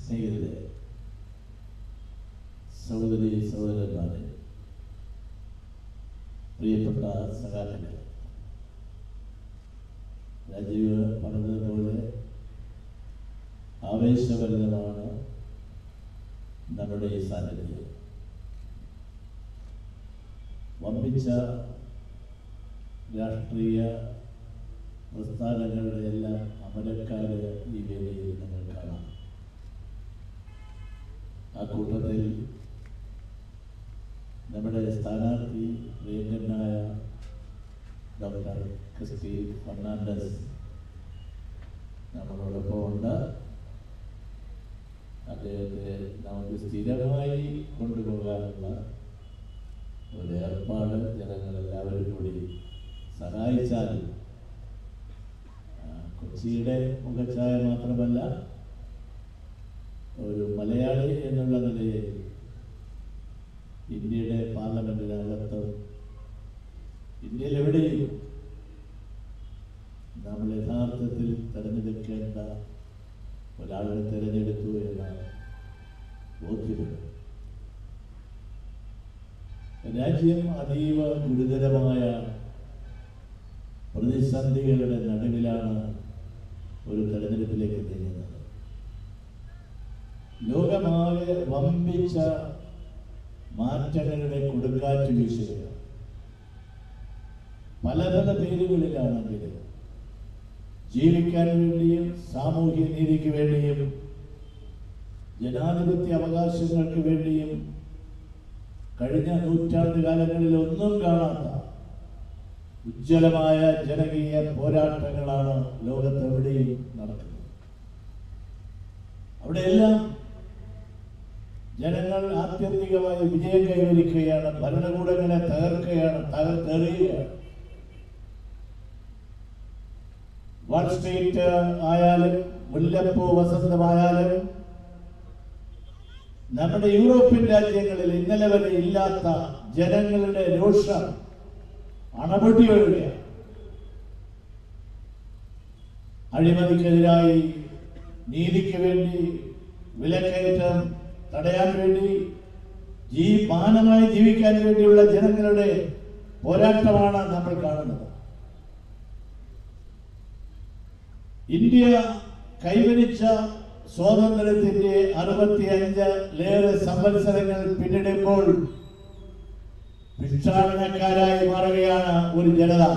സ്നേഹിതരെ സഹോദരി സഹോദരന്മാരെ പ്രിയപ്പെട്ട സഹാക്കളെ രാജീവ് പറഞ്ഞതുപോലെ ആവേശഭരിതമാണ് നമ്മുടെ ഈ സാന്നിധ്യം വമ്പിച്ച രാഷ്ട്രീയ പ്രസ്ഥാനങ്ങളുടെ എല്ലാം അമരക്കാര് ഈ വേദിയിൽ നമ്മൾ കാണാം ആ കൂട്ടത്തിൽ നമ്മുടെ സ്ഥാനാർത്ഥി പ്രിയങ്കനായ ഡോക്ടർ ക്രിസ്റ്റി ഫെർണാണ്ടസ് നമ്മളോടൊപ്പം ഉണ്ട് അദ്ദേഹത്തെ നമുക്ക് സ്ഥിരമായി കൊണ്ടുപോകാനുള്ള ഒരു ഏർപ്പാട് ജനങ്ങളെല്ലാവരും കൂടി സഹായിച്ചാൽ ആ, കൊച്ചിയുടെ മുഖച്ഛായ മാത്രമല്ല ഒരു മലയാളി എന്നുള്ള നിലയിൽ ഇന്ത്യയുടെ പാർലമെന്റിനകത്ത് ഇന്ത്യയിൽ എവിടെയും നമ്മൾ യഥാർത്ഥത്തിൽ തിരഞ്ഞെടുക്കേണ്ട ഒരാളെ തിരഞ്ഞെടുത്തു എന്നാണ് ബോധ്യപ്പെടുന്നത് രാജ്യം അതീവ ഗുരുതരമായ പ്രതിസന്ധികളുടെ നടുവിലാണ് ഒരു തെരഞ്ഞെടുപ്പിലേക്ക് നീങ്ങുന്നത് ലോകമാകെ വമ്പിച്ച മാറ്റങ്ങളുടെ കൊടുങ്കാറ്റ് വീശുകയാണ് പല പല പേരുകളിലാണെങ്കിലും ജീവിക്കാൻ വേണ്ടിയും സാമൂഹ്യ നീതിക്ക് വേണ്ടിയും ജനാധിപത്യ അവകാശങ്ങൾക്ക് വേണ്ടിയും കഴിഞ്ഞ നൂറ്റാണ്ട് കാലങ്ങളിൽ ഒന്നും കാണാത്ത ഉജ്ജ്വലമായ ജനകീയ പോരാട്ടങ്ങളാണ് ലോകത്തെവിടെയും നടക്കുന്നത് അവിടെയെല്ലാം ജനങ്ങൾ ആത്യന്തികമായി വിജയം കൈവരിക്കുകയാണ് ഭരണകൂടങ്ങളെ തകർക്കുകയാണ് തകർത്തെറിയുകയാണ് വാൾ സ്ട്രീറ്റ് ആയാലും മുല്ലപ്പൂ വസന്തമായാലും നമ്മുടെ യൂറോപ്യൻ രാജ്യങ്ങളിൽ ഇന്നലെ വരെ ഇല്ലാത്ത ജനങ്ങളുടെ രോഷം അണപൊട്ടി ഒഴുകുകയാണ് അഴിമതിക്കെതിരായി നീതിക്ക് വേണ്ടി വിലക്കയറ്റം തടയാൻ വേണ്ടി ജീ മാനമായി ജീവിക്കാൻ വേണ്ടിയുള്ള ജനങ്ങളുടെ പോരാട്ടമാണ് നമ്മൾ കാണുന്നത് ഇന്ത്യ കൈവരിച്ച സ്വാതന്ത്ര്യത്തിന്റെ അറുപത്തിയഞ്ചിലേറെ സംവത്സരങ്ങൾ പിന്നിടുമ്പോൾ ഭിക്ഷാടനക്കാരായി മാറുകയാണ് ഒരു ജനത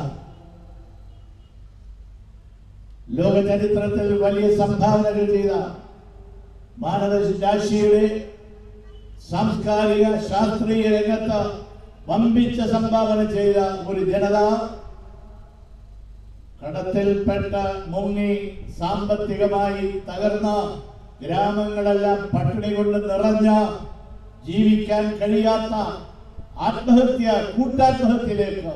ലോക ചരിത്രത്തിൽ വലിയ സംഭാവനകൾ ചെയ്ത മാനവരാശിയുടെ സാംസ്കാരിക ശാസ്ത്രീയ രംഗത്ത് വമ്പിച്ച സംഭാവന ചെയ്ത ഒരു ജനത കടത്തിൽപ്പെട്ട മുങ്ങി സാമ്പത്തികമായി തകർന്ന ഗ്രാമങ്ങളെല്ലാം പട്ടിണി കൊണ്ട് നിറഞ്ഞ ജീവിക്കാൻ കഴിയാത്ത ആത്മഹത്യ കൂട്ടാത്മഹത്യയിലേക്ക്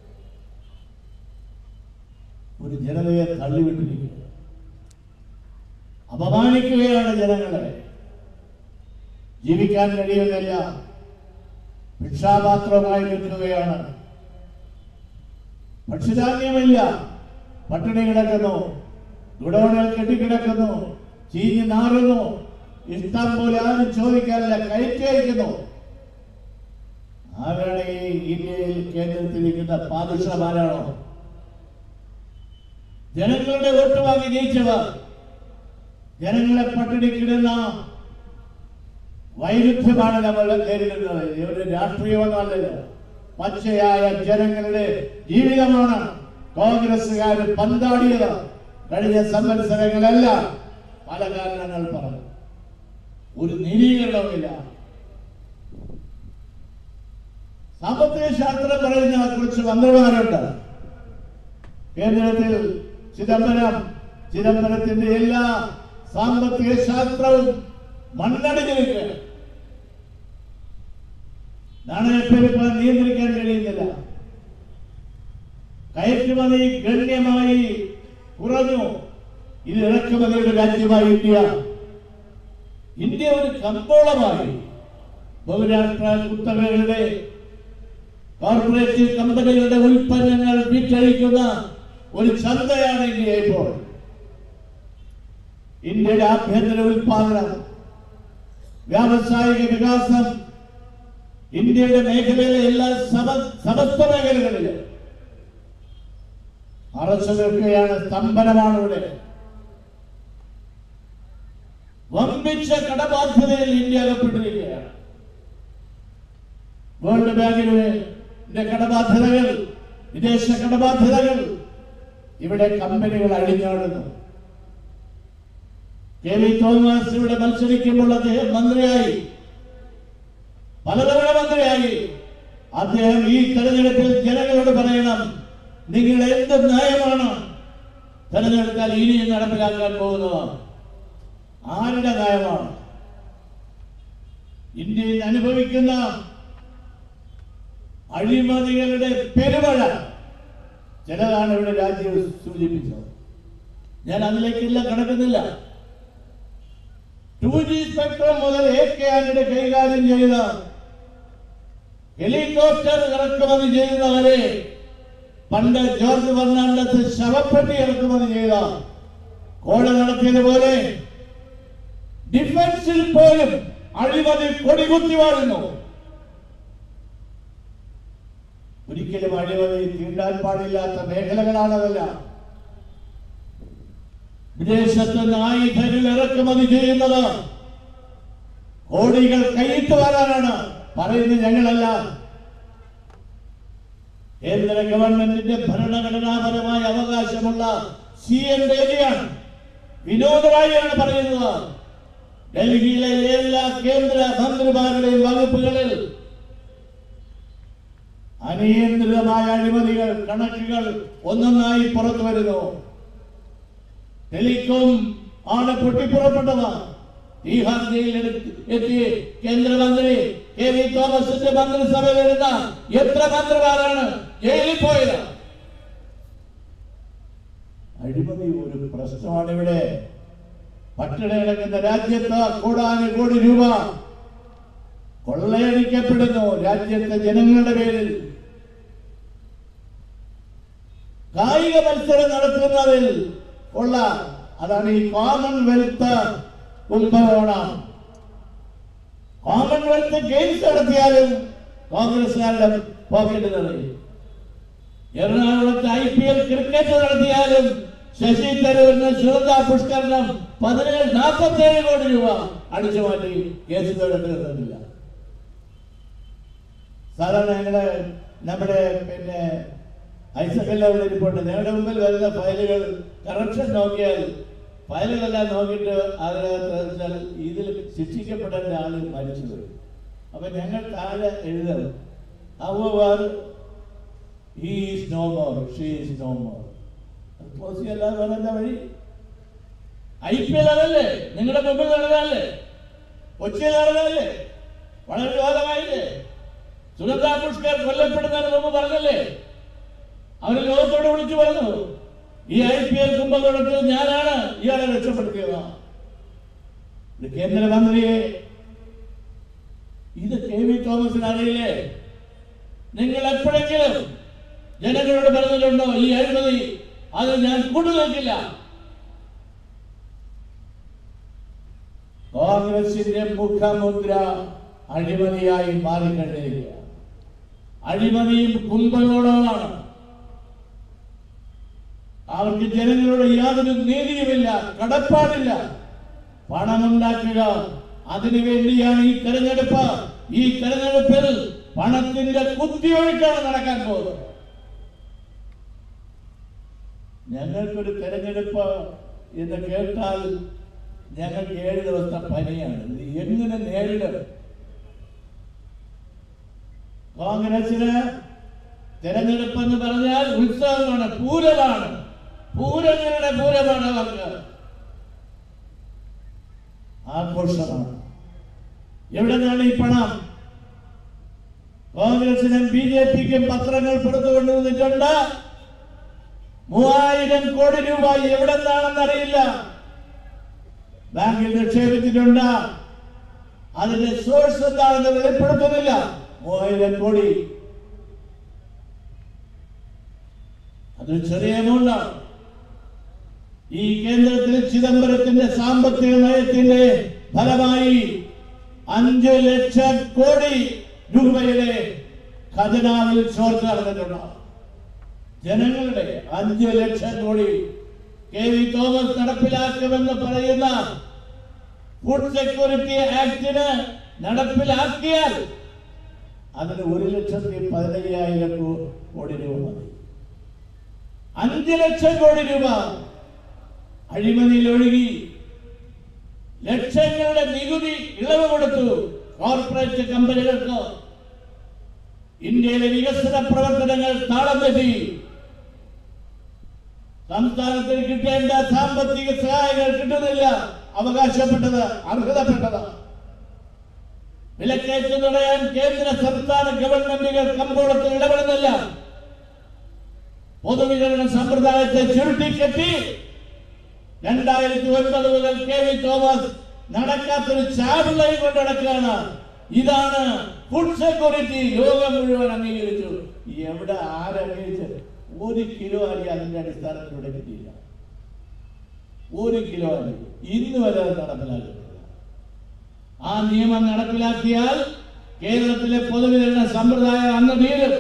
ഒരു ജനതയെ തള്ളിവിട്ടിരിക്കുക അപമാനിക്കുകയാണ് ജനങ്ങളെ ജീവിക്കാൻ കഴിയുന്നില്ല ഭിക്ഷാപാത്രമായി നിൽക്കുകയാണ് ഭക്ഷ്യധാന്യമില്ല പട്ടിണി കിടക്കുന്നു ഗുഡൌണിൽ കെട്ടിക്കിടക്കുന്നു ചീഞ്ഞ് നാറുന്നു ഇഷ്ടം പോലെ ആരും ചോദിക്കാനില്ല കയറ്റി അയക്കുന്നു ആരാണ് ഈ ഇന്ത്യയിൽ കേന്ദ്രത്തിലിരിക്കുന്ന പാദുഷമാരാണോ ജനങ്ങളുടെ വോട്ട് വാങ്ങി ജയിച്ചവർ ജനങ്ങളെ പട്ടിണിക്കിടുന്ന വൈരുദ്ധ്യമാണ് നമ്മൾ നേരിടുന്നത് ഇവര് രാഷ്ട്രീയമൊന്നുമല്ലല്ലോ പച്ചയായ ജനങ്ങളുടെ ജീവിതമാണ് കോൺഗ്രസ്സുകാർ പന്താടിയത് കഴിഞ്ഞ സംവത്സരങ്ങളല്ല പല കാരണങ്ങൾ പറഞ്ഞു ഒരു നിരീകരണവുമില്ല സാമ്പത്തിക ശാസ്ത്രം പറയുന്ന കുറച്ച് മന്ത്രിമാരുണ്ട് കേന്ദ്രത്തിൽ ചിദംബരം ചിദംബരത്തിന്റെ എല്ലാ സാമ്പത്തിക ശാസ്ത്രവും മണ്ണടിഞ്ഞിരിക്കുകയാണ് നാണയപ്പെരുപ്പ് നിയന്ത്രിക്കാൻ കഴിയുന്നില്ല കയറ്റുമതി ഗണ്യമായി കുറഞ്ഞു ഇത് ഇറക്കുമതിയുടെ രാജ്യമായി ഇന്ത്യ ഇന്ത്യ ഒരു കമ്പോളമായി ബഹുരാഷ്ട്ര കുത്തകകളുടെ കോർപ്പറേറ്റ് കമ്പനികളുടെ ഉൽപ്പന്നങ്ങൾ വിറ്റഴിക്കുന്ന ഒരു ചന്തയാണ് ഇന്ത്യ ഇപ്പോൾ ഇന്ത്യയുടെ ആഭ്യന്തര ഉൽപാദനം വ്യാവസായിക വികാസം ഇന്ത്യയുടെ മേഖലയിലെ എല്ലാ സമ സമസ്ത മേഖലകളിലും അറച്ചു നിൽക്കുകയാണ് സ്തംഭനമാണ് ഇവിടെ വമ്പിച്ച കടബാധ്യതയിൽ ഇന്ത്യ അകപ്പെട്ടിരിക്കുകയാണ് വേൾഡ് ബാങ്കിന്റെ കടബാധ്യതകൾ വിദേശ കടബാധ്യതകൾ ഇവിടെ കമ്പനികൾ അഴിഞ്ഞാടുന്നു കെ വി തോമസ് ഇവിടെ മത്സരിക്കുമ്പോൾ അദ്ദേഹം മന്ത്രിയായി പലതവണ മന്ത്രിയായി അദ്ദേഹം ഈ തെരഞ്ഞെടുപ്പിൽ ജനങ്ങളോട് പറയണം നിങ്ങൾ എന്ത് നയമാണ് തെരഞ്ഞെടുത്താൽ ഇനിയും നടപ്പിലാക്കാൻ പോകുന്നത് ആരുടെ നയമാണ് ഇന്ത്യയിൽ അനുഭവിക്കുന്ന അഴിമതികളുടെ പെരുമഴ ചിലതാണ് ഇവിടെ രാജ്യം സൂചിപ്പിച്ചത് ഞാൻ അതിലേക്കില്ല കടക്കുന്നില്ല ടു ജി സ്പെക്ട്രം മുതൽ എ കെ ആന്റണി കൈകാര്യം ചെയ്ത ഹെലികോപ്റ്റർ ഇറക്കുമതി ചെയ്യുന്നവരെ പണ്ട് ജോർജ് ഫെർണാണ്ടസ് ശവപ്പെട്ടി ഇറക്കുമതി ചെയ്ത കോഴ നടത്തിയതുപോലെ ഡിഫൻസിൽ പോലും അഴിമതി കൊടികുത്തി വാഴുന്നു ഒരിക്കലും അഴിമതി തീണ്ടാൻ പാടില്ലാത്ത മേഖലകളാണതെല്ലാം വിദേശത്ത് നിന്ന് ആയുധങ്ങൾ ഇറക്കുമതി ചെയ്യുന്നത് കോടികൾ കൈയിട്ട് വരാനാണ് പറയുന്നത് ഞങ്ങളല്ല കേന്ദ്ര ഗവൺമെന്റിന്റെ ഭരണഘടനാപരമായ അവകാശമുള്ള സി എൻ ഡൽഹിയാണ് വിനോദ് റായിയാണ് പറയുന്നത് ഡൽഹിയിലെ എല്ലാ കേന്ദ്ര മന്ത്രിമാരുടെയും വകുപ്പുകളിൽ അനിയന്ത്രിതമായ അഴിമതികൾ കണക്കുകൾ ഒന്നൊന്നായി പുറത്തു വരുന്നു ടെലികോം ആണ് പൊട്ടിപ്പുറപ്പെട്ടത് ബീഹാർ ജയിലിൽ എത്തി കേന്ദ്രമന്ത്രി കെ വി തോമസിന്റെ മന്ത്രിസഭ വരുന്ന എത്ര മന്ത്രിമാരാണ് ജയിലിൽ പോയത് അഴിമതി ഒരു പ്രശ്നമാണ് ഇവിടെ പട്ടിണി കിടക്കുന്ന രാജ്യത്ത് കോടാനുകോടി രൂപ കൊള്ളയടിക്കപ്പെടുന്നു രാജ്യത്തെ ജനങ്ങളുടെ പേരിൽ കായിക മത്സരം നടത്തുന്നതിൽ ഉള്ള അതാണ് ഈ കോമൺവെൽത്ത് കുംഭകോണം കോമൺവെൽത്ത് ഗെയിംസ് നടത്തിയാലും കോൺഗ്രസുകാരുടെ പോക്കറ്റ് നിറയും എറണാകുളത്ത് ഐ പി എൽ ക്രിക്കറ്റ് നടത്തിയാലും ശശി തരൂരിന് സുഗന്ധ പുഷ്കരണം പതിനേഴ് നാൽപ്പത്തി ഏഴ് കോടി രൂപ അടിച്ചു മാറ്റി കേസുകളുടെ തീർന്നില്ല സാധാരണ ഞങ്ങള് നമ്മുടെ പിന്നെ ഐസക്കെല്ലാം ഇവിടെ ഇരിപ്പുണ്ട് ഞങ്ങളുടെ മുമ്പിൽ വരുന്ന ഫയലുകൾ കറപ്ഷൻ നോക്കിയാൽ ഫയലുകളെല്ലാം നോക്കിയിട്ട് അതിനകത്ത് വെച്ചാൽ ഇതിൽ ശിക്ഷിക്കപ്പെടേണ്ട ആള് മരിച്ചു വരും അപ്പൊ ഞങ്ങൾ താഴെ എഴുതണം അവർ is no more she is no more പോസി അല്ലാതെ വേറെ എന്താ വഴി ഐ പി എൽ അതല്ലേ നിങ്ങളുടെ മുമ്പിൽ നടന്നതല്ലേ കൊച്ചിയിൽ നടന്നതല്ലേ വളരെ വിവാദമായില്ലേ സുഗന്ധ പുഷ്കർ കൊല്ലപ്പെടുന്നതിന് മുമ്പ് പറഞ്ഞല്ലേ അവര് ലോകത്തോട് വിളിച്ചു പറഞ്ഞു ഈ ഐ പി എൽ കുംഭകോണത്തിൽ ഞാനാണ് ഇയാളെ രക്ഷപ്പെടുത്തിയത് ഇത് കേന്ദ്രമന്ത്രിയെ ഇത് കെ വി തോമസിന് അറിയില്ലേ നിങ്ങൾ എപ്പോഴെങ്കിലും ജനങ്ങളോട് പറഞ്ഞിട്ടുണ്ടോ ഈ അഴിമതി അത് ഞാൻ കൊണ്ടുനിൽക്കില്ല കോൺഗ്രസിന്റെ മുഖമുദ്ര അഴിമതിയായി മാറിക്കഴിഞ്ഞിരിക്കുക അഴിമതിയും കുംഭകോണമാണ് അവർക്ക് ജനങ്ങളോട് യാതൊരു നീതിയുമില്ല കടപ്പാടില്ല പണമുണ്ടാക്കുക അതിനു വേണ്ടിയാണ് ഈ തെരഞ്ഞെടുപ്പ് ഈ തെരഞ്ഞെടുപ്പിൽ പണത്തിന്റെ കുത്തിയൊഴുക്കാണ് നടക്കാൻ പോകുന്നത് ഞങ്ങൾക്കൊരു തെരഞ്ഞെടുപ്പ് എന്ന് കേട്ടാൽ ഞങ്ങൾക്ക് ഏഴ് ദിവസത്തെ പനിയാണ് ഇത് എങ്ങനെ നേരിടും കോൺഗ്രസിന് തെരഞ്ഞെടുപ്പ് എന്ന് പറഞ്ഞാൽ ഉത്സവമാണ് പൂരമാണ് പൂരങ്ങളുടെ പൂരമാണ് അവർക്ക് ആഘോഷമാണ് എവിടെ നിന്നാണ് ഈ പണം കോൺഗ്രസിനും ബി ജെ പിക്കും പത്രങ്ങൾ പുറത്തു കൊണ്ടുവന്നിട്ടുണ്ട് മൂവായിരം കോടി രൂപ എവിടെ നിന്നാണെന്ന് അറിയില്ല ബാങ്കിൽ നിക്ഷേപിച്ചിട്ടുണ്ട് അതിന്റെ സോഴ്സ് എന്താണെന്ന് വെളിപ്പെടുത്തുന്നില്ല മൂവായിരം കോടി അതൊരു ചെറിയ എമൗണ്ടാണ് ഈ കേന്ദ്രത്തിൽ ചിദംബരത്തിന്റെ സാമ്പത്തിക നയത്തിന്റെ ഫലമായി അഞ്ച് ലക്ഷം കോടി രൂപയുടെ ഖജനാവിൽ ചോർച്ച നടന്നിട്ടുണ്ട് ജനങ്ങളുടെ അഞ്ച് ലക്ഷം കോടി കെ വി തോമസ് നടപ്പിലാക്കുമെന്ന് പറയുന്ന ഫുഡ് സെക്യൂരിറ്റി ആക്ടിന് നടപ്പിലാക്കിയാൽ അതിന് ഒരു ലക്ഷത്തി പതിനയ്യായിരം കോ- കോടി രൂപ മതി അഞ്ച് ലക്ഷം കോടി രൂപ അഴിമതിയിൽ ഒഴുകി ലക്ഷങ്ങളുടെ നികുതി ഇളവ് കൊടുത്തു കോർപ്പറേറ്റ് കമ്പനികൾക്ക് ഇന്ത്യയിലെ വികസന പ്രവർത്തനങ്ങൾ താളം തെറ്റി സംസ്ഥാനത്തിന് കിട്ടേണ്ട സാമ്പത്തിക സഹായങ്ങൾ കിട്ടുന്നില്ല അവകാശപ്പെട്ടത് അർഹതപ്പെട്ടത് വിലക്കയറ്റം തടയാൻ കേന്ദ്ര സംസ്ഥാന ഗവൺമെന്റുകൾ കമ്പോളത്തിൽ ഇടപെടുന്നില്ല പൊതുവിതരണ സമ്പ്രദായത്തെ ചുരുട്ടിക്കെട്ടി രണ്ടായിരത്തി ഒൻപത് മുതൽ കെ വി തോമസ് നടക്കാത്തൊരു ചാടുള്ളയും കൊണ്ട് നടക്കുകയാണ് ഇതാണ് ഫുഡ് സെക്യൂരിറ്റി ലോകം മുഴുവൻ അംഗീകരിച്ചു എവിടെ ആരംഗീകരിച്ച് ഒരു കിലോ അരി അതിന്റെ അടിസ്ഥാനത്തിലൂടെ കിട്ടിയില്ല ഒരു കിലോ അരി ഇന്ന് വരെ അത് നടപ്പിലാക്കുന്നില്ല ആ നിയമം നടപ്പിലാക്കിയാൽ കേരളത്തിലെ പൊതുവിതരണ സമ്പ്രദായം അന്ന് തീരും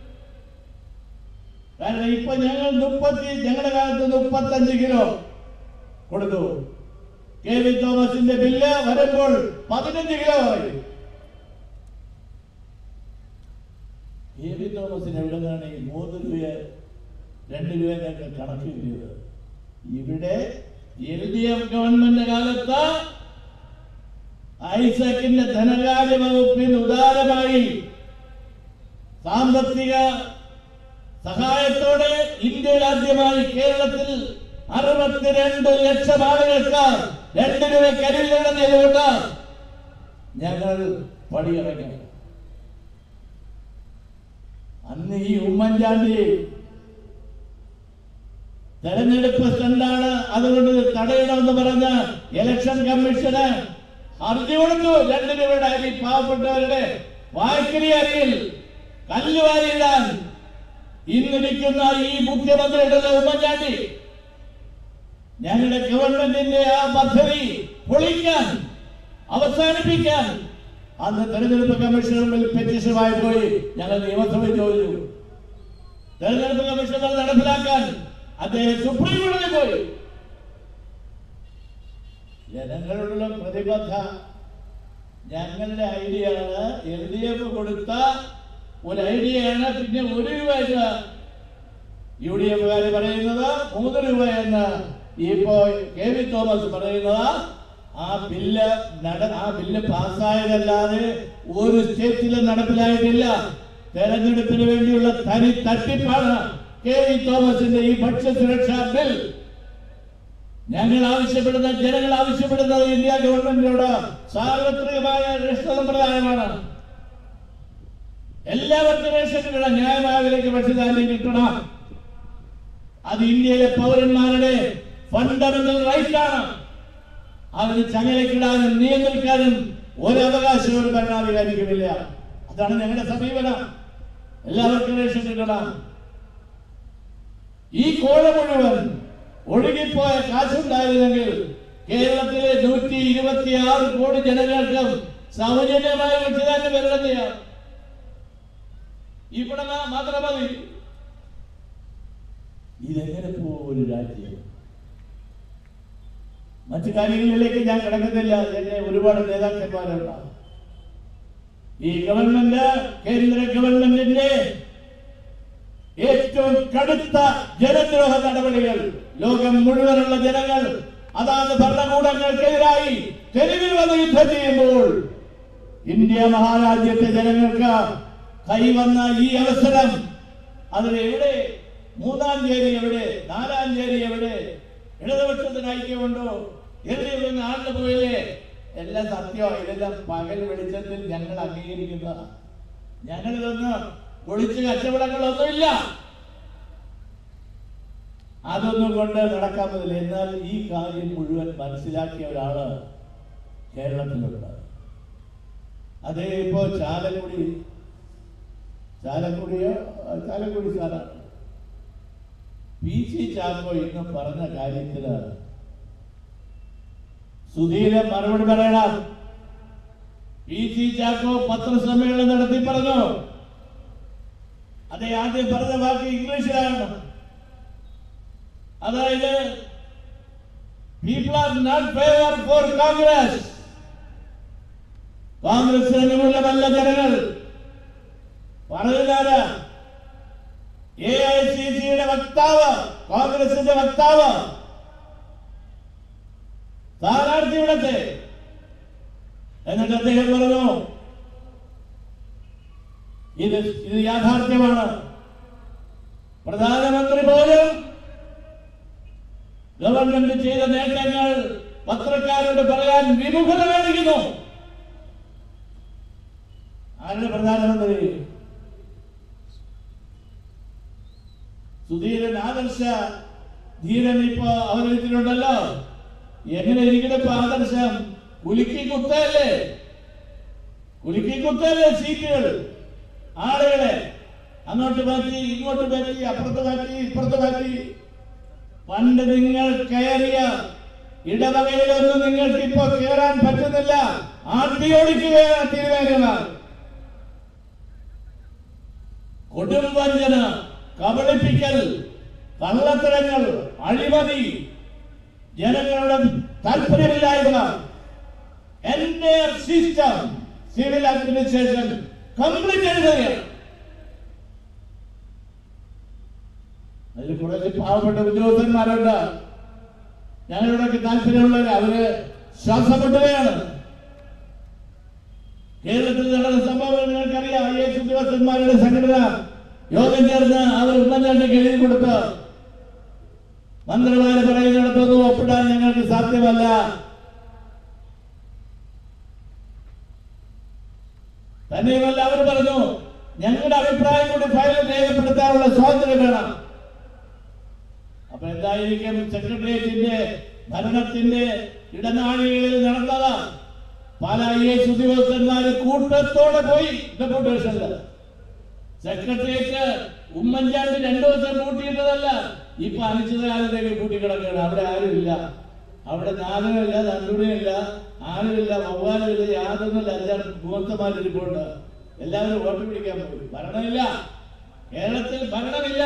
കാരണം ഇപ്പൊ ഞങ്ങൾ മുപ്പത്തി ഞങ്ങളുടെ കാലത്ത് മുപ്പത്തഞ്ച് കിലോ കൊടുത്തു കെ വി തോമസിന്റെ ബില്ല് വരുമ്പോൾ പതിനഞ്ച് കിലോ പറയും കെ വി തോമസിന് എവിടെ നിന്നാണ് ഈ മൂന്ന് രൂപ രണ്ട് രൂപ ഞങ്ങൾക്ക് കണക്ക് കിട്ടിയത് ഇവിടെ എൽ ഡി എഫ് ഗവൺമെന്റ് കാലത്ത് ഐസക്കിന്റെ ധനകാര്യ വകുപ്പിന് ഉദാരമായി സാമ്പത്തിക സഹായത്തോടെ ഇന്ത്യയിൽ ആദ്യമായി കേരളത്തിൽ അറുപത്തിരണ്ട് ലക്ഷം ആളുകൾക്ക് രണ്ട് രൂപ കരിയിലുള്ള ചെയ്തുകൊണ്ട് ഞങ്ങൾ പടിയിറങ്ങി അന്ന് ഈ ഉമ്മൻചാണ്ടി തെരഞ്ഞെടുപ്പ് സ്റ്റണ്ടാണ് അതുകൊണ്ട് ഇത് തടയണമെന്ന് പറഞ്ഞ ഇലക്ഷൻ കമ്മീഷന് ഹർജി കൊടുത്തു രണ്ട് രൂപയുടെ അരി പാവപ്പെട്ടവരുടെ വായ്ക്കരി അരിയിൽ കല്ലുവാരിയിടാൻ ഇന്നിരിക്കുന്ന ഈ മുഖ്യമന്ത്രിയുടെ ഉമ്മൻചാണ്ടി ഞങ്ങളുടെ ഗവൺമെന്റിന്റെ ആ പദ്ധതി പൊളിക്കാൻ അവസാനിപ്പിക്കാൻ അന്ന് തെരഞ്ഞെടുപ്പ് കമ്മീഷന് മുമ്പിൽ പെറ്റീഷനുമായി പോയി ഞങ്ങൾ നിയമസഭയിൽ ചോദിച്ചു തെരഞ്ഞെടുപ്പ് കമ്മീഷൻ അത് നടപ്പിലാക്കാൻ അദ്ദേഹം സുപ്രീം കോടതി പോയി ജനങ്ങളോടുള്ള പ്രതിബദ്ധ ഞങ്ങളുടെ ഐഡിയ ആണ് എൽ ഡി എഫ് കൊടുത്ത ഒരു ഐഡിയ ആണ് പിന്നെ ഒരു രൂപ എന്ന് യു ഡി എഫുകാർ പറയുന്നത് മൂന്ന് രൂപ എന്ന് ഇപ്പോ കെ വി തോമസ് പറയുന്നത് ആ ബില്ല് നട ആ ബില്ല് പാസ്സായതല്ലാതെ ഒരു സ്റ്റേറ്റിലും നടപ്പിലായിട്ടില്ല തെരഞ്ഞെടുപ്പിന് വേണ്ടിയുള്ള തനി തട്ടിപ്പാണ് കെ വി തോമസിന്റെ ഈ ഭക്ഷ്യസുരക്ഷാ ബിൽ ഞങ്ങൾ ആവശ്യപ്പെടുന്ന ജനങ്ങൾ ആവശ്യപ്പെടുന്നത് ഇന്ത്യ ഗവൺമെന്റിനോട് സാർവത്രികമായ രക്ഷ സമ്പ്രദായമാണ് എല്ലാവർക്കും റേഷൻ കിട്ടണം ന്യായമായ വിലയ്ക്ക് ഭക്ഷ്യധാന്യം കിട്ടണം അത് ഇന്ത്യയിലെ പൗരന്മാരുടെ ഫണ്ടമെന്റൽ റൈറ്റ് ആണ് അതിന് ചങ്ങലക്കിടാനും നിയന്ത്രിക്കാനും ഒരു അവകാശവും ഒരു ഭരണാധികാരിക്കുമില്ല അതാണ് ഞങ്ങളുടെ സമീപനം എല്ലാവർക്കും റേഷൻ കിട്ടണം ഈ കോഴ മുഴുവൻ ഒഴുകിപ്പോയ കാശുണ്ടായിരുന്നെങ്കിൽ കേരളത്തിലെ നൂറ്റി ഇരുപത്തിയാറ് കോടി ജനങ്ങൾക്കും സൗജന്യമായി ഭക്ഷ്യധാന്യം വിതരണം ചെയ്യാം ഇവിടെ മാ- മാത്രം മതി ഇതെങ്ങനെ പോകും ഒരു രാജ്യം മറ്റു കാര്യങ്ങളിലേക്ക് ഞാൻ കിടക്കുന്നില്ല എന്നെ ഒരുപാട് നേതാക്കന്മാരുണ്ടാവും ഈ ഗവൺമെന്റ് കേന്ദ്ര ഗവൺമെന്റിന്റെ ഏറ്റവും കടുത്ത ജനദ്രോഹ നടപടികൾ ലോകം മുഴുവനുള്ള ജനങ്ങൾ അതാത് ഭരണകൂടങ്ങൾക്കെതിരായി തെരുവിൽ വന്ന് യുദ്ധം ചെയ്യുമ്പോൾ ഇന്ത്യ മഹാരാജ്യത്തെ ജനങ്ങൾക്ക് കൈവന്ന ഈ അവസരം അതിൽ എവിടെ മൂന്നാം തീയതി എവിടെ നാലാം തീയതി എവിടെ ഇടതുപക്ഷത്തിന് ഐക്യമുണ്ടോ എവിടെയുള്ള ആളിന് പോയില്ലേ എല്ലാം സത്യമോ ഇതെല്ലാം പകൽ വെളിച്ചത്തിൽ ഞങ്ങൾ അംഗീകരിക്കുന്ന ഞങ്ങളിതൊന്ന് ഒളിച്ച് കച്ചവടങ്ങളൊന്നുമില്ല അതൊന്നും കൊണ്ട് നടക്കാൻ പറ്റില്ല എന്നാൽ ഈ കാര്യം മുഴുവൻ മനസ്സിലാക്കിയ ഒരാള് കേരളത്തിലുണ്ട് അതേ ഇപ്പോ ചാലക്കുടി ചാലക്കുടിയോ ചാലക്കുടി സാറാണ് പി സി ചാക്കോ ഇന്ന് പറഞ്ഞ കാര്യത്തില് സുധീരൻ മറുപടി പറയണം പി സി ചാക്കോ പത്രസമ്മേളനം നടത്തി പറഞ്ഞു അതേ ആദ്യം പറഞ്ഞ വാക്ക് ഇംഗ്ലീഷിലാണ് അതായത് people are not favour for Congress കോൺഗ്രസിന് അനുകൂലമല്ല ജനങ്ങൾ പറഞ്ഞാല് എ ഐ സി സിയുടെ വക്താവ് കോൺഗ്രസിന്റെ വക്താവ് സ്ഥാനാർത്ഥി ഇവിടത്തെ എന്നിട്ട് അദ്ദേഹം പറഞ്ഞു ഇത് ഇത് യാഥാർത്ഥ്യമാണ് പ്രധാനമന്ത്രി പോലും ഗവൺമെന്റ് ചെയ്ത നേട്ടങ്ങൾ പത്രക്കാരോട് പറയാൻ വിമുഖത കാണിക്കുന്നു ആരുടെ പ്രധാനമന്ത്രി സുധീരൻ ആദർശ ധീരൻ ഇപ്പൊ അവതരിച്ചിട്ടുണ്ടല്ലോ എങ്ങനെ ഇരിക്കണ ഇപ്പൊ ആദർശം കുലുക്കി കുത്തല്ലേ കുലുക്കി കുത്തല്ലേ സീറ്റുകൾ ആളുകളെ അങ്ങോട്ട് മാറ്റി ഇങ്ങോട്ട് മാറ്റി അപ്പുറത്ത് മാറ്റി ഇപ്പുറത്ത് മാറ്റി പണ്ട് നിങ്ങൾ കയറിയ ഇടവകയിലൊന്നും നിങ്ങൾക്ക് ഇപ്പോ കയറാൻ പറ്റുന്നില്ല ആട്ടിയോടിക്കുകയാണ് തിരുവേഗമാർ കൊടുംവഞ്ചന കബളിപ്പിക്കൽ കള്ളത്തരങ്ങൾ അഴിമതി ജനങ്ങളുടെ താല്പര്യമില്ലായ്മ എന്റെ സിസ്റ്റം സിവിൽ അഡ്മിനിസ്ട്രേഷൻ കംപ്ലീറ്റ് എഴുതുകയാണ് അതിൽ കുറച്ച് പാവപ്പെട്ട ഉദ്യോഗസ്ഥന്മാരുണ്ട് ഞങ്ങളിവിടൊക്കെ താല്പര്യമുള്ളവർ അവര് ശ്വാസം മുട്ടുകയാണ് കേരളത്തിൽ നടന്ന സംഭവങ്ങൾ നിങ്ങൾക്കറിയാം ഐ എസ് ഉദ്യോഗസ്ഥന്മാരുടെ സംഘടന യോഗം ചേർന്ന് അവർ ഉമ്മൻചാണ്ടിക്ക് എഴുതി കൊടുത്ത് മന്ത്രിമാര് പറയുന്നിടത്തൊന്നും ഒപ്പിടാൻ ഞങ്ങൾക്ക് സാധ്യമല്ല തന്നെയുമല്ല അവർ പറഞ്ഞു ഞങ്ങളുടെ അഭിപ്രായം കൂടി ഫയലിൽ രേഖപ്പെടുത്താനുള്ള സ്വാതന്ത്ര്യം വേണം അപ്പൊ എന്തായിരിക്കും സെക്രട്ടേറിയറ്റിന്റെ ഭരണത്തിന്റെ ഇടനാഴികളിൽ നടന്നത് പല ഐ എസ് ഉദ്യോഗസ്ഥന്മാര് കൂട്ടത്തോടെ പോയി ഡെപ്യൂട്ടേഷനിൽ സെക്രട്ടേറിയറ്റ് ഉമ്മൻചാണ്ടി രണ്ടു ദിവസം പൂട്ടിയിട്ടതല്ല ഇപ്പൊ അനിശ്ചിതകാലത്തേക്ക് പൂട്ടിക്കിടക്കുകയാണ് അവിടെ ആരുമില്ല അവിടെ നാഗമില്ല നന്ദുണിയില്ല ആരുമില്ല വവ്വാലുമില്ല യാതൊന്നുമില്ല അഞ്ചാറ് മുഹൂർത്തമാരിരിപ്പുണ്ട് എല്ലാവരും വോട്ട് പിടിക്കാൻ പോയി ഭരണമില്ല കേരളത്തിൽ ഭരണമില്ല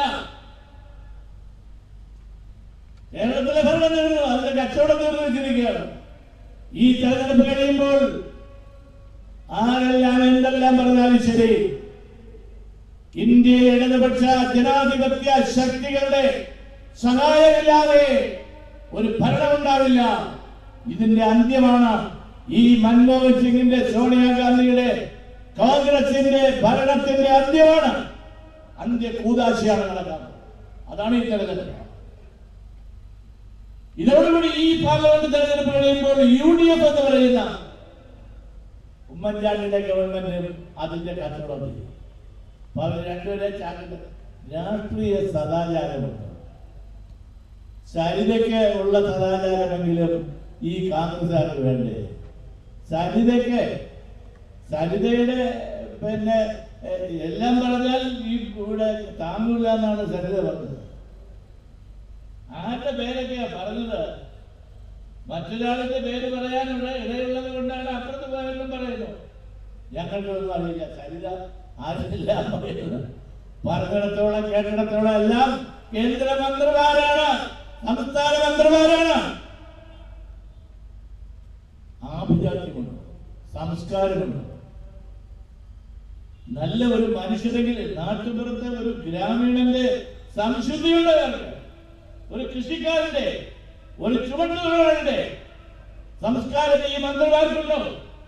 കേരളത്തിലെ ഭരണം തീർന്നു അതിന്റെ കച്ചവടം തീർന്നു വെച്ചിരിക്കുകയാണ് ഈ തെരഞ്ഞെടുപ്പ് കഴിയുമ്പോൾ ആരെല്ലാം എന്തെല്ലാം പറഞ്ഞാലും ശരി ഇന്ത്യയിലെ ഇടതുപക്ഷ ജനാധിപത്യ ശക്തികളുടെ സഹായമില്ലാതെ ഒരു ഭരണമുണ്ടാവില്ല ഇതിന്റെ അന്ത്യമാണ് ഈ മൻമോഹൻ സിംഗിന്റെ സോണിയാഗാന്ധിയുടെ കോൺഗ്രസിന്റെ ഭരണത്തിന്റെ അന്ത്യമാണ് അന്ത്യ കൂതാശയാണ് നടക്കുന്നത് അതാണ് ഈ തെരഞ്ഞെടുപ്പ് ഇതോടുകൂടി ഈ പാർലമെന്റ് തെരഞ്ഞെടുപ്പ് കഴിയുമ്പോൾ യു ഡി എഫ് എന്ന് പറയുന്ന ഉമ്മൻചാണ്ടിയുടെ ഗവൺമെന്റ് അതിന്റെ കച്ചവടം ചെയ്യും അപ്പൊ അവർ രണ്ടുപേരെ ചാകേണ്ട രാഷ്ട്രീയ സദാചാരമുണ്ട് സരിതയ്ക്ക് ഉള്ള സദാചാരമെങ്കിലും ഈ കോൺഗ്രസ്സുകാർക്ക് വേണ്ടേ സരിതയ്ക്ക് സരിതയുടെ പിന്നെ എ- എല്ലാം പറഞ്ഞാൽ ഈ ഇവിടെ താങ്ങൂല എന്നാണ് സരിത പറഞ്ഞത് ആരുടെ പേരൊക്കെയാ പറഞ്ഞത് മറ്റൊരാളിന്റെ പേര് പറയാനുള്ള ഇടയുള്ളത് കൊണ്ടാണ് അപ്പുറത്ത് പോയാലും പറയുന്നു ഞങ്ങൾക്കൊന്നും അറിയില്ല സരിത ആരില്ല പറയുന്നത് പറഞ്ഞിടത്തോളം കേട്ടിടത്തോളം എല്ലാം കേന്ദ്രമന്ത്രിമാരാണ് സംസ്ഥാന മന്ത്രിമാരാണ് ആഭിജാത്യമുണ്ട് സംസ്കാരമുണ്ട് നല്ല ഒരു മനുഷ്യരെങ്കിൽ നാട്ടുപുറത്തെ ഒരു ഗ്രാമീണന്റെ സംശുദ്ധിയുള്ളവർക്ക് ഒരു കൃഷിക്കാരന്റെ ഒരു ചുമട്ടുതൊഴിലാളിന്റെ സംസ്കാരം ഈ മന്ത്രിമാർക്കുണ്ടോ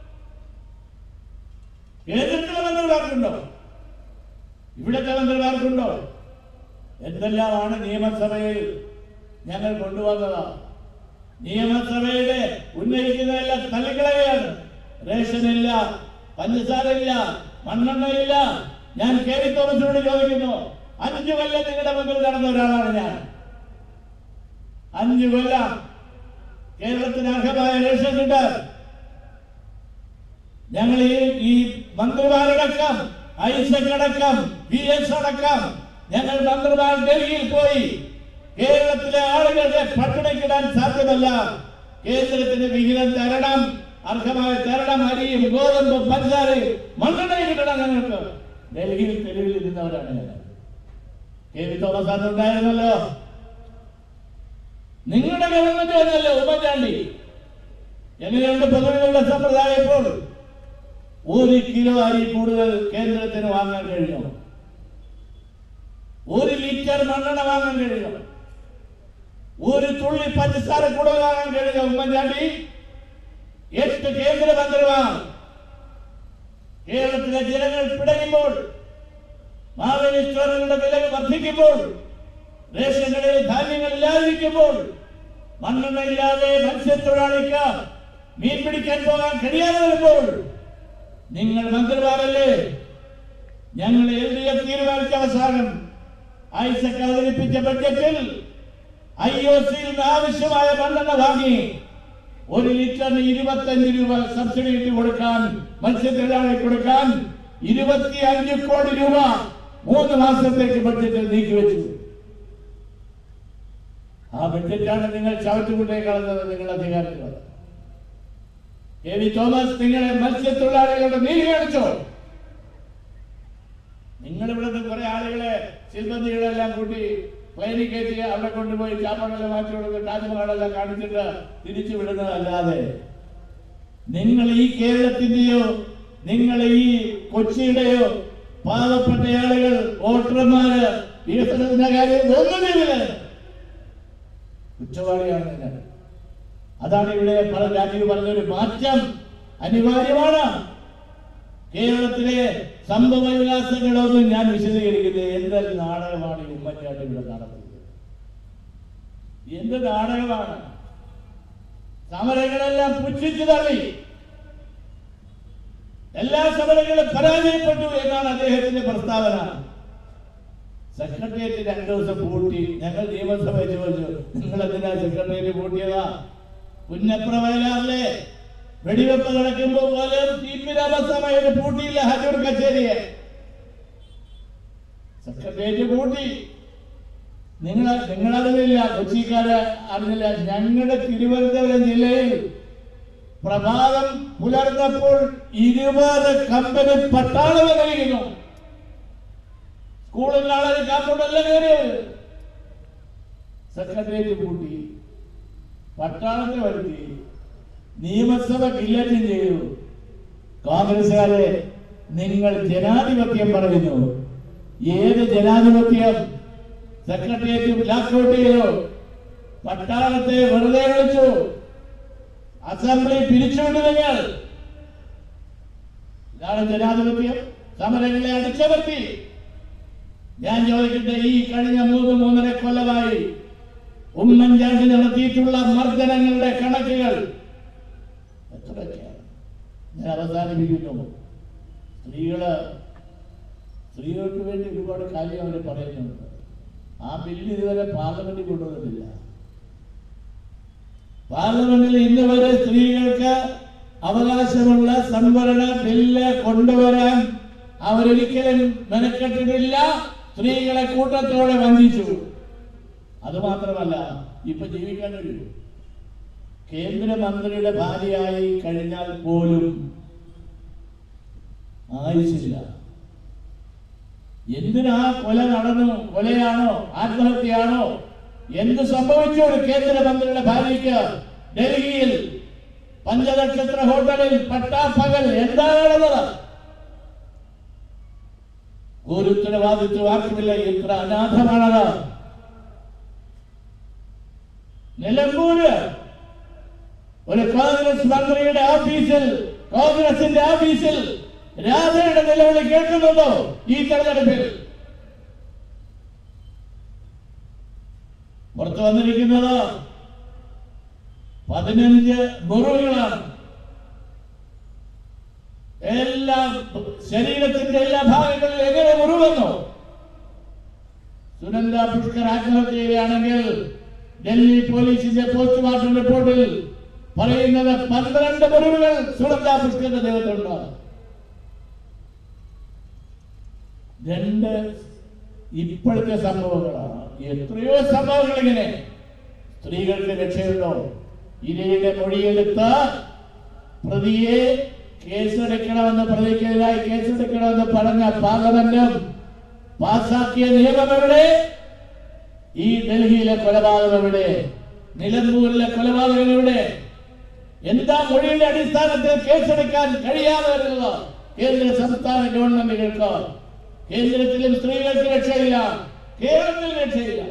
കേന്ദ്രത്തിലെ മന്ത്രിമാർക്കുണ്ടോ ഇവിടുത്തെ മന്ത്രിമാർക്കുണ്ടോ എന്തെല്ലാമാണ് നിയമസഭയിൽ ഞങ്ങൾ കൊണ്ടുവന്നത് നിയമസഭയുടെ ഉന്നയിക്കുന്നതെല്ലാം തള്ളിക്കളയുകയാണ് റേഷനില്ല പഞ്ചസാരയില്ല മണ്ണെണ്ണയില്ല ഞാൻ കെ വി തോമസിനോട് ചോദിക്കുന്നു അഞ്ചു കൊല്ലം നിങ്ങളുടെ മുമ്പിൽ നടന്ന ഒരാളാണ് ഞാൻ അഞ്ചു കൊല്ലം കേരളത്തിന് അർഹമായ റേഷൻ കിട്ടാൻ ഞങ്ങൾ ഈ ഈ മന്ത്രിമാരടക്കം ഐസക് അടക്കം പി എസ് അടക്കം ഞങ്ങൾ മന്ത്രിമാർ ഡൽഹിയിൽ പോയി കേരളത്തിലെ ആളുകളുടെ പട്ടിണിക്കിടാൻ സാധ്യമല്ല കേന്ദ്രത്തിന് വിഹിതം തരണം അർഹമായ തരണം അരിയും ഗോതമ്പും പഞ്ചാരയും മണ്ണെണ്ണയും കിട്ടണം ഞങ്ങൾക്ക് ഡൽഹിയിൽ തെരുവിൽ ഇരുന്നവരാണ് ഞങ്ങൾ കെ വി തോമസ് അന്ന് ഉണ്ടായിരുന്നല്ലോ നിങ്ങളുടെ ഗവൺമെന്റ് വന്നല്ലോ ഉമ്മൻചാണ്ടി എങ്ങനെയുണ്ട് പൊതുവിലുള്ള സമ്പ്രദായം ഇപ്പോൾ ഒരു കിലോ അരി കൂടുതൽ കേന്ദ്രത്തിന് വാങ്ങാൻ കഴിയും ഒരു ലിറ്റർ മണ്ണെണ്ണ വാങ്ങാൻ കഴിയും ഒരു തുള്ളി പഞ്ചസാര കൂടുതൽ വാങ്ങാൻ കഴിയും ഉമ്മൻചാണ്ടി എട്ട് കേന്ദ്രമന്ത്രിമാർ കേരളത്തിലെ ജനങ്ങൾ പിടയുമ്പോൾ മാവേലി സ്റ്റോറുകളുടെ വില വർദ്ധിക്കുമ്പോൾ റേഷൻ കടയിൽ ധാന്യങ്ങൾ ഇല്ലാതിരിക്കുമ്പോൾ മണ്ണെണ്ണ ഇല്ലാതെ മത്സ്യത്തൊഴിലാളിക്ക് മീൻ പിടിക്കാൻ പോകാൻ കഴിയാതെ വരുമ്പോൾ നിങ്ങൾ മന്ത്രിമാരല്ലേ ഞങ്ങൾ എൽ ഡി എഫ് തീരുമാനിച്ച അവസാനം ഐസക് അവതരിപ്പിച്ച ബഡ്ജറ്റിൽ ഐ ഒ സിയിൽ ആവശ്യമായ മണ്ണെണ്ണ വാങ്ങി ഒരു ലിറ്ററിന് ഇരുപത്തഞ്ച് രൂപ സബ്സിഡി ഇട്ട് കൊടുക്കാൻ മത്സ്യത്തൊഴിലാളി കൊടുക്കാൻ ഇരുപത്തി അഞ്ച് കോടി രൂപ മൂന്ന് മാസത്തേക്ക് ബഡ്ജറ്റിൽ നീക്കിവെച്ചു ആ ബഡ്ജറ്റാണ് നിങ്ങൾ ചവറ്റുകുട്ടേ കളഞ്ഞത് നിങ്ങളുടെ അധികാരത്തിൽ വന്നത്. കെ വി തോമസ് നിങ്ങളെ മത്സ്യത്തൊഴിലാളികളുടെ നീതി കാണിച്ചോ നിങ്ങൾ ഇവിടുന്ന് കുറെ ആളുകളെ സിൽബന്ദികളെല്ലാം കൂട്ടി പ്ലെയിനിൽ കയറ്റി അവിടെ കൊണ്ടുപോയി ചാപ്പകളെല്ലാം മാറ്റി കൊടുത്ത് താജ്മഹലെല്ലാം കാണിച്ചിട്ട് തിരിച്ചു വിടുന്നതല്ലാതെ നിങ്ങൾ ഈ കേരളത്തിന്റെയോ നിങ്ങൾ ഈ കൊച്ചിയുടെയോ പാവപ്പെട്ട ആളുകൾ വോട്ടർമാര് വികസനത്തിന്റെ കാര്യം ഒന്നും ചെയ്തില്ല കുറ്റവാളിയാണ് നിങ്ങൾ അതാണ് ഇവിടെ പല രാജ്യങ്ങൾ പറഞ്ഞൊരു മാറ്റം അനിവാര്യമാണ് കേരളത്തിലെ സംഭവ വികാസങ്ങളൊന്നും ഞാൻ വിശദീകരിക്കുന്നത് എന്തൊരു നാടകമാണ് ഈ ഉമ്മൻചാണ്ടി ഇവിടെ നടത്തുന്നത് എന്ത് നാടകമാണ് സമരങ്ങളെല്ലാം പുച്ഛിച്ചു തള്ളി എല്ലാ സമരങ്ങളും പരാജയപ്പെട്ടു എന്നാണ് അദ്ദേഹത്തിന്റെ പ്രസ്താവന സെക്രട്ടേറിയറ്റ് രണ്ടു ദിവസം പൂട്ടി ഞങ്ങൾ നിയമസഭ ചോദിച്ചു നിങ്ങൾ എന്തിനാ സെക്രട്ടേറിയറ്റ് പൂട്ടിയതാ പുന്നപ്ര വയലാറിലെ വെടിവെപ്പ് നടക്കുമ്പോ പോലും ടി പി രാമസ്വാമിയുടെ പൂട്ടിയില്ല ഹജൂർ കച്ചേരിയെ സെക്രട്ടേറിയറ്റ് പൂട്ടി നിങ്ങൾ നിങ്ങളറിഞ്ഞില്ല കൊച്ചിക്കാര് അറിഞ്ഞില്ല ഞങ്ങളുടെ തിരുവനന്തപുരം ജില്ലയിൽ പ്രഭാതം പുലർന്നപ്പോൾ ഇരുപത് കമ്പനി പട്ടാളം വന്നിരിക്കുന്നു സ്കൂളിൽ ആളെ കാപ്പോട്ടല്ല കയറിയത് സെക്രട്ടേറിയറ്റ് പൂട്ടി പട്ടാളത്തെ വരുത്തി നിയമസഭ ഗില്ലറ്റിൻ ചെയ്തു കോൺഗ്രസുകാരെ നിങ്ങൾ ജനാധിപത്യം പറയുന്നു ഏത് ജനാധിപത്യം സെക്രട്ടേറിയറ്റ് ബ്ലാക്കൗട്ട് ചെയ്തു പട്ടാളത്തെ വെറുതെ വിളിച്ചു അസംബ്ലി പിരിച്ചുകൊണ്ട് നിങ്ങൾ ഇതാണ് ജനാധിപത്യം സമരങ്ങളെ അടിച്ചമർത്തി ഞാൻ ചോദിക്കട്ടെ ഈ കഴിഞ്ഞ മൂന്ന് മൂന്നര കൊല്ലമായി ഉമ്മൻചാണ്ടി നടത്തിയിട്ടുള്ള മർദ്ദനങ്ങളുടെ കണക്കുകൾ എത്രയൊക്കെയാണ് ഞാൻ അവസാനിപ്പിക്കുന്നു സ്ത്രീകള് സ്ത്രീകൾക്ക് വേണ്ടി ഒരുപാട് കാര്യം അവർ പറയുന്നുണ്ട് ആ ബില്ല് ഇതുവരെ പാർലമെന്റിൽ കൊണ്ടുവന്നിട്ടില്ല പാർലമെന്റിൽ ഇന്ന് വരെ സ്ത്രീകൾക്ക് അവകാശമുള്ള സംവരണ ബില്ല് കൊണ്ടുവരാൻ അവരൊരിക്കലും മെനക്കെട്ടിട്ടില്ല സ്ത്രീകളെ കൂട്ടത്തോടെ വഞ്ചിച്ചു അത് മാത്രമല്ല ഇപ്പൊ ജീവിക്കാൻ ഒരു കേന്ദ്രമന്ത്രിയുടെ ഭാര്യയായി കഴിഞ്ഞാൽ പോലും ആയുസില്ല എന്തിനാ കൊല നടന്നു കൊലയാണോ ആത്മഹത്യയാണോ എന്ത് സംഭവിച്ചു ഒരു കേന്ദ്രമന്ത്രിയുടെ ഭാര്യയ്ക്ക് ഡൽഹിയിൽ പഞ്ചനക്ഷത്ര ഹോട്ടലിൽ പട്ടാപ്പകൽ എന്താണ് നടന്നത് ഒരു ഉത്തരവാദിത്വം ആർക്കുമില്ല എത്ര അനാഥമാണത് നിലമ്പൂര് ഒരു കോൺഗ്രസ് മന്ത്രിയുടെ ഓഫീസിൽ കോൺഗ്രസിന്റെ ഓഫീസിൽ രാധയുടെ നിലവിളി കേൾക്കുന്നുണ്ടോ ഈ തെരഞ്ഞെടുപ്പിൽ പുറത്തു വന്നിരിക്കുന്നത് പതിനഞ്ച് മുറിവുകളാണ് എല്ലാ ശരീരത്തിന്റെ എല്ലാ ഭാഗങ്ങളിലും എങ്ങനെ മുറിവെന്നോ സുനന്ദ പുഷ്കർ ആത്മഹത്യ ചെയ്യുകയാണെങ്കിൽ ഡൽഹി പോലീസിന്റെ പോസ്റ്റ്മോർട്ടം റിപ്പോർട്ടിൽ പറയുന്നത് പന്ത്രണ്ട് മുറിവുകൾ സുനന്ദ പുഷ്കറിന്റെ ദേഹത്തുണ്ട് രണ്ട് ഇപ്പോഴത്തെ സംഭവങ്ങളാണ് എത്രയോ സംഭവങ്ങൾ ഇങ്ങനെ സ്ത്രീകൾക്ക് രക്ഷയുണ്ടോ ഇരയുടെ മൊഴിയെടുത്ത് പ്രതിയെ കേസെടുക്കണമെന്ന് പ്രതിക്കെതിരായി കേസെടുക്കണമെന്ന് പറഞ്ഞ പാർലമെന്റും പാസാക്കിയ നിയമം എവിടെ ഈ ഡൽഹിയിലെ കൊലപാതകം എവിടെ നിലമ്പൂരിലെ കൊലപാതകം എവിടെ എന്താ മൊഴിയുടെ അടിസ്ഥാനത്തിൽ കേസെടുക്കാൻ കഴിയാതെ വരുന്നത് കേന്ദ്ര സംസ്ഥാന ഗവൺമെന്റുകൾക്ക് കേന്ദ്രത്തിലും സ്ത്രീകൾക്ക് രക്ഷയില്ല കേരളത്തിൽ രക്ഷയില്ല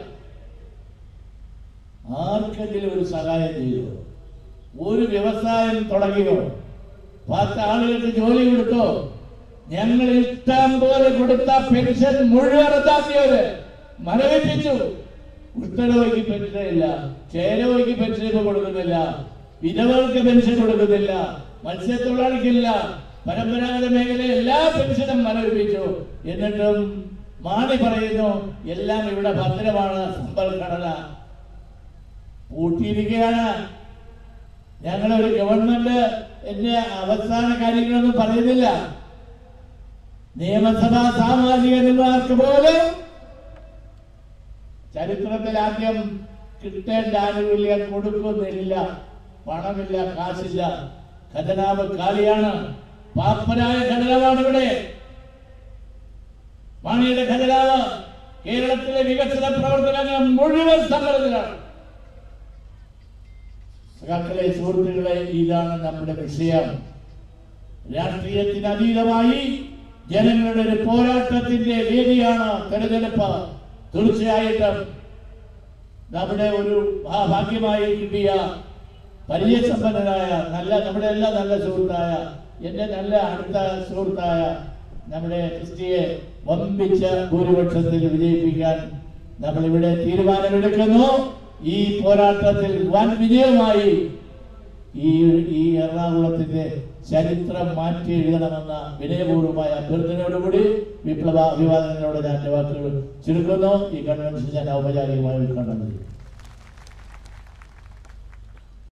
ആർക്കെങ്കിലും ഒരു സഹായം ചെയ്യോ ഒരു വ്യവസായം തുടങ്ങിയോ പത്ത് ആളുകൾക്ക് ജോലി കൊടുത്തോ ഞങ്ങൾ ഇഷ്ടം പോലെ കൊടുത്ത പെൻഷൻ മുഴുവൻ റദ്ദാക്കിയവര് മരവിപ്പിച്ചു കുഷ്ഠരോഗിക്ക് പെൻഷൻ ഇല്ല ക്ഷയരോഗിക്ക് പെൻഷൻ ഇപ്പൊ കൊടുക്കുന്നില്ല വിധവകൾക്ക് പെൻഷൻ കൊടുക്കുന്നില്ല മത്സ്യത്തൊഴിലാളിക്കില്ല പരമ്പരാഗത മേഖല എല്ലാ പെൻഷനും മരവിപ്പിച്ചു എന്നിട്ടും മാണി പറയുന്നു എല്ലാം ഇവിടെ ഭദ്രമാണ് സമ്പൽ ഘടന പൂട്ടിയിരിക്കുകയാണ് ഞങ്ങളൊരു ഗവൺമെന്റ് എന്റെ അവസാന കാര്യങ്ങളൊന്നും പറയുന്നില്ല നിയമസഭാ സാമാജികന്മാർക്ക് പോലും ചരിത്രത്തിൽ ആദ്യം കിട്ടേണ്ട ആനുകൂല്യം കൊടുക്കുന്നില്ല പണമില്ല കാശില്ല ഖജനാവ് കാലിയാണ് പാപ്പരായ ഖജനാവാണ് ഇവിടെ മാണിയുടെ ഖജനാവ് കേരളത്തിലെ വികസന പ്രവർത്തനങ്ങൾ മുഴുവൻ സമ്മർദ്ദത്തിലാണ് സഖാക്കളെ സുഹൃത്തുക്കളെ ഇതാണ് നമ്മുടെ വിഷയം രാഷ്ട്രീയത്തിന് അതീതമായി ജനങ്ങളുടെ ഒരു പോരാട്ടത്തിന്റെ വേദിയാണ് തെരഞ്ഞെടുപ്പ് തീർച്ചയായിട്ടും നമ്മുടെ ഒരു ഭാ- ഭാഗ്യമായി കിട്ടിയ പരിചയസമ്പന്നനായ നല്ല നമ്മുടെ എല്ലാ നല്ല സുഹൃത്തായ എന്റെ നല്ല അടുത്ത സുഹൃത്തായ നമ്മുടെ ക്രിസ്റ്റിയെ വമ്പിച്ച ഭൂരിപക്ഷത്തിൽ വിജയിപ്പിക്കാൻ നമ്മൾ ഇവിടെ തീരുമാനമെടുക്കുന്നു ഈ പോരാട്ടത്തിൽ വൻ വിജയമായി ഈ ഈ എറണാകുളത്തിന്റെ ചരിത്രം മാറ്റി എഴുതണമെന്ന വിനയപൂർവമായ അഭ്യർത്ഥനയോടുകൂടി വിപ്ലവ അഭിവാദനങ്ങളോട് ഞാൻ എൻ്റെ വാക്കുകൾ ചുരുക്കുന്നു ഈ കൺവെൻഷൻ ഞാൻ ഔപചാരികമായി ഉദ്ഘാടനം ചെയ്യും